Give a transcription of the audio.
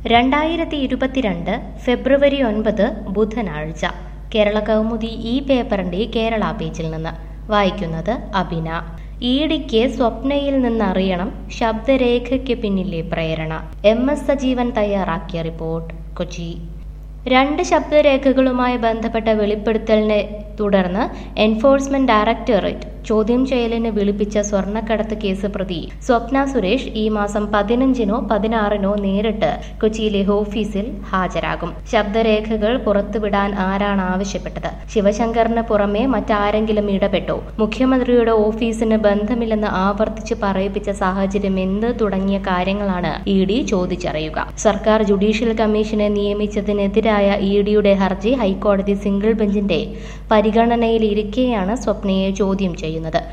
രണ്ടായിരത്തി ഇരുപത്തിരണ്ട് ഫെബ്രുവരി ഒൻപത് ബുധനാഴ്ച കേരള കൗമുദി ഈ പേപ്പറിന്റെ കേരള പേജിൽ നിന്ന് വായിക്കുന്നത് അബിന ഈടിക്ക് സ്വപ്നയിൽ നിന്നറിയണം ശബ്ദരേഖയ്ക്ക് പിന്നിലെ പ്രേരണ എം എസ് സജീവൻ തയ്യാറാക്കിയ റിപ്പോർട്ട് കൊച്ചി രണ്ട് ശബ്ദരേഖകളുമായി ബന്ധപ്പെട്ട വെളിപ്പെടുത്തലിനെ തുടർന്ന് എൻഫോഴ്സ്മെന്റ് ഡയറക്ടറേറ്റ് ചോദ്യം ചെയ്യലിന് വിളിപ്പിച്ച സ്വർണ്ണക്കടത്ത് കേസ് പ്രതി സ്വപ്ന സുരേഷ് ഈ മാസം പതിനഞ്ചിനോ പതിനാറിനോ നേരിട്ട് കൊച്ചിയിലെ ഓഫീസിൽ ഹാജരാകും ശബ്ദരേഖകൾ പുറത്തുവിടാൻ ആരാണ് ആവശ്യപ്പെട്ടത് ശിവശങ്കറിന് പുറമെ മറ്റാരെങ്കിലും ഇടപെട്ടോ മുഖ്യമന്ത്രിയുടെ ഓഫീസിന് ബന്ധമില്ലെന്ന് ആവർത്തിച്ച് പറയിപ്പിച്ച സാഹചര്യം എന്ത് തുടങ്ങിയ കാര്യങ്ങളാണ് ഇ ഡി ചോദിച്ചറിയുക സർക്കാർ ജുഡീഷ്യൽ കമ്മീഷനെ നിയമിച്ചതിനെതിരായ ഇ ഡിയുടെ ഹർജി ഹൈക്കോടതി സിംഗിൾ ബെഞ്ചിന്റെ പരിഗണനയിലിരിക്കെയാണ് സ്വപ്നയെ ചോദ്യം ചെയ്യുന്നത്